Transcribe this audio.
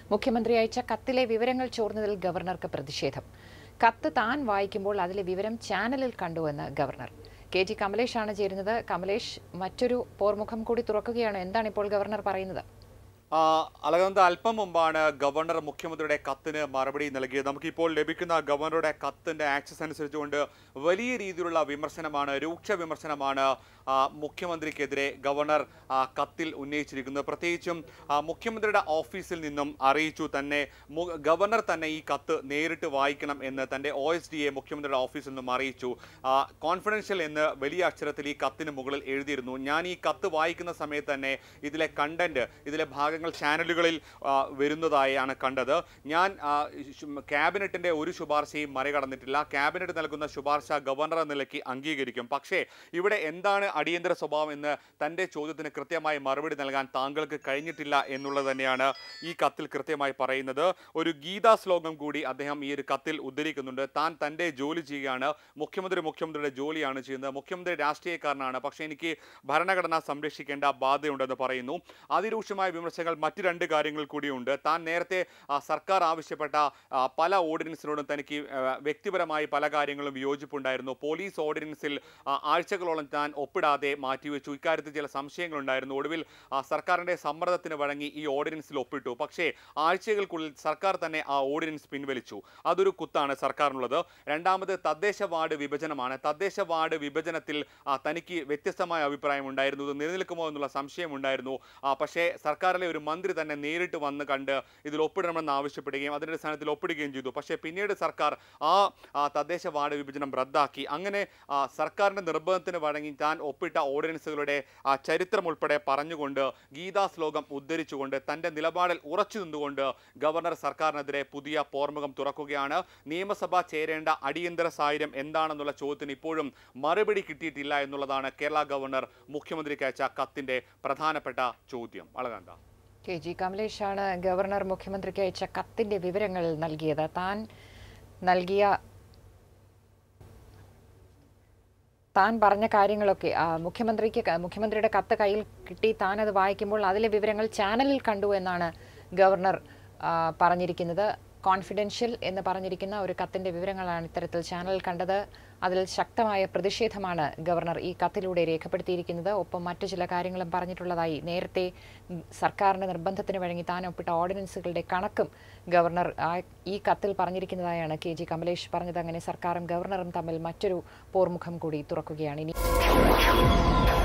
മുഖ്യമന്ത്രി അയച്ച കത്തിലെ വിവരങ്ങൾ ചോർന്നതിൽ ഗവർണർക്ക് പ്രതിഷേധം കത്ത് താൻ വായിക്കുമ്പോൾ അതിലെ വിവരം ചാനലിൽ കണ്ടുവെന്ന് ഗവർണർ കെ ജി കമലേഷാണ് ചേരുന്നത് കമലേഷ് മറ്റൊരു പോർമുഖം കൂടി തുറക്കുകയാണ് എന്താണ് ഇപ്പോൾ ഗവർണർ പറയുന്നത് ആ, അളകനന്ദ അല്പം മുമ്പാണ് ഗവർണർ മുഖ്യമന്ത്രിയുടെ കത്തിന് മറുപടി നൽകിയത് നമുക്കിപ്പോൾ ലഭിക്കുന്ന ഗവർണറുടെ കത്തിന്റെ ആക്സസ് അനുസരിച്ചുകൊണ്ട് വലിയ രീതിയിലുള്ള വിമർശനമാണ് രൂക്ഷ വിമർശനമാണ് ആ, മുഖ്യമന്ത്രിക്കെതിരെ ഗവർണർ ആ, കത്തിൽ ഉന്നയിച്ചിരിക്കുന്നത് പ്രത്യേകിച്ചും ആ, മുഖ്യമന്ത്രിയുടെ ഓഫീസിൽ നിന്നും അറിയിച്ചു തന്നെ മു- ഗവർണർ തന്നെ ഈ കത്ത് നേരിട്ട് വായിക്കണം എന്ന് തന്റെ ഒ എസ് ഡിയെ മുഖ്യമന്ത്രിയുടെ ഓഫീസിൽ നിന്നും അറിയിച്ചു കോൺഫിഡൻഷ്യൽ എന്ന് വലിയ അക്ഷരത്തിൽ ഈ കത്തിന് മുകളിൽ എഴുതിയിരുന്നു ഞാൻ ഈ കത്ത് വായിക്കുന്ന സമയത്ത് തന്നെ ഇതിലെ കണ്ടന്റ് ഇതിലെ ഭാഗങ്ങൾ ചാനലുകളിൽ ആ, വരുന്നതായാണ് കണ്ടത് ഞാൻ ആ, ശു- ക്യാബിനറ്റിന്റെ ഒരു ശുപാർശയും മറികടന്നിട്ടില്ല ക്യാബിനറ്റ് നൽകുന്ന ശുപാർശ ഗവർണർ എന്ന നിലയ്ക്ക് അംഗീകരിക്കും പക്ഷേ ഇവിടെ എന്താണ് അടിയന്തര സ്വഭാവം എന്ന് തന്റെ ചോദ്യത്തിന് കൃത്യമായി മറുപടി നൽകാൻ താങ്കൾക്ക് കഴിഞ്ഞിട്ടില്ല എന്നുള്ളത് തന്നെയാണ് ഈ കത്തിൽ കൃത്യമായി പറയുന്നത് ഒരു ഗീതാ ശ്ലോകം കൂടി അദ്ദേഹം ഈ ഒരു കത്തിൽ ഉദ്ധരിക്കുന്നുണ്ട് താൻ തന്റെ ജോലി ചെയ്യുകയാണ് മുഖ്യമന്ത്രി മുഖ്യമന്ത്രിയുടെ ജോലിയാണ് ചെയ്യുന്നത് മുഖ്യമന്ത്രി രാഷ്ട്രീയക്കാരനാണ് പക്ഷേ എനിക്ക് ഭരണഘടന സംരക്ഷിക്കേണ്ട ബാധ്യതയുണ്ടെന്ന് പറയുന്നു അതിരൂക്ഷമായ വിമർശനങ്ങൾ മറ്റു രണ്ട് കാര്യങ്ങൾ കൂടിയുണ്ട് താൻ നേരത്തെ ആ, സർക്കാർ ആവശ്യപ്പെട്ട ആ, പല ഓർഡിനൻസിനോടും തനിക്ക് ആ, വ്യക്തിപരമായി പല കാര്യങ്ങളും വിയോജിപ്പുണ്ടായിരുന്നു പോലീസ് ഓർഡിനൻസിൽ ആ, ആഴ്ചകളോളം താൻ ഒപ്പിടാതെ മാറ്റിവെച്ചു ഇക്കാര്യത്തിൽ ചില സംശയങ്ങളുണ്ടായിരുന്നു ഒടുവിൽ ആ, സർക്കാരിന്റെ സമ്മർദ്ദത്തിന് വഴങ്ങി ഈ ഓർഡിനൻസിൽ ഒപ്പിട്ടു പക്ഷേ ആഴ്ചകൾക്കുള്ളിൽ സർക്കാർ തന്നെ ആ ഓർഡിനൻസ് പിൻവലിച്ചു അതൊരു കുത്താണ് സർക്കാരിനുള്ളത് രണ്ടാമത് തദ്ദേശ വാർഡ് വിഭജനമാണ് തദ്ദേശ വാർഡ് വിഭജനത്തിൽ ആ, തനിക്ക് വ്യത്യസ്തമായ അഭിപ്രായം ഉണ്ടായിരുന്നു ഇത് നിലനിൽക്കുമോ എന്നുള്ള സംശയമുണ്ടായിരുന്നു ആ, പക്ഷേ സർക്കാരിലെ ഒരു മന്ത്രി തന്നെ നേരിട്ട് വന്ന് കണ്ട് ഇതിൽ ഒപ്പിടണമെന്ന് ആവശ്യപ്പെടുകയും അതിൻ്റെ അടിസ്ഥാനത്തിൽ ഒപ്പിടുകയും ചെയ്തു പക്ഷേ പിന്നീട് സർക്കാർ ആ ആ, തദ്ദേശ വാർഡ് വിഭജനം റദ്ദാക്കി അങ്ങനെ ആ, സർക്കാരിന്റെ നിർബന്ധത്തിന് വഴങ്ങി താൻ ഒപ്പിട്ട ഓർഡിനൻസുകളുടെ ആ, ചരിത്രം ഉൾപ്പെടെ പറഞ്ഞുകൊണ്ട് ഗീതാ ശ്ലോകം ഉദ്ധരിച്ചുകൊണ്ട് തന്റെ നിലപാടിൽ ഉറച്ചു നിന്നുകൊണ്ട് ഗവർണർ സർക്കാരിനെതിരെ പുതിയ പോർമുഖം തുറക്കുകയാണ് നിയമസഭ ചേരേണ്ട അടിയന്തര സാഹചര്യം എന്താണെന്നുള്ള ചോദ്യത്തിന് ഇപ്പോഴും മറുപടി കിട്ടിയിട്ടില്ല എന്നുള്ളതാണ് കേരള ഗവർണർ മുഖ്യമന്ത്രിക്ക് അയച്ച കത്തിന്റെ പ്രധാനപ്പെട്ട ചോദ്യം അളകണ്ട കെ ജി കമലേഷാണ് ഗവർണർ മുഖ്യമന്ത്രിക്ക് അയച്ച കത്തിന്റെ വിവരങ്ങൾ നൽകിയത് താൻ നൽകിയ താൻ പറഞ്ഞ കാര്യങ്ങളൊക്കെ ആ, മുഖ്യമന്ത്രിക്ക് ക- മുഖ്യമന്ത്രിയുടെ കത്ത് കയ്യിൽ കിട്ടി താൻ അത് വായിക്കുമ്പോൾ അതിലെ വിവരങ്ങൾ ചാനലിൽ കണ്ടു എന്നാണ് ഗവർണർ ആ, പറഞ്ഞിരിക്കുന്നത് കോൺഫിഡൻഷ്യൽ എന്ന് പറഞ്ഞിരിക്കുന്ന ഒരു കത്തിന്റെ വിവരങ്ങളാണ് ഇത്തരത്തിൽ ചാനലിൽ കണ്ടത് അതിൽ ശക്തമായ പ്രതിഷേധമാണ് ഗവർണർ ഈ കത്തിലൂടെ രേഖപ്പെടുത്തിയിരിക്കുന്നത് ഒപ്പം മറ്റു ചില കാര്യങ്ങളും പറഞ്ഞിട്ടുള്ളതായി നേരത്തെ ഉം, സർക്കാരിന്റെ നിർബന്ധത്തിന് വഴങ്ങി താൻ ഒപ്പിട്ട ഓർഡിനൻസുകളുടെ കണക്കും ഗവർണർ ആ ഈ കത്തിൽ പറഞ്ഞിരിക്കുന്നതായാണ് കെ ജി കമലേഷ് പറഞ്ഞത് അങ്ങനെ സർക്കാരും ഗവർണറും തമ്മിൽ മറ്റൊരു പോർമുഖം കൂടി തുറക്കുകയാണ് ഇനി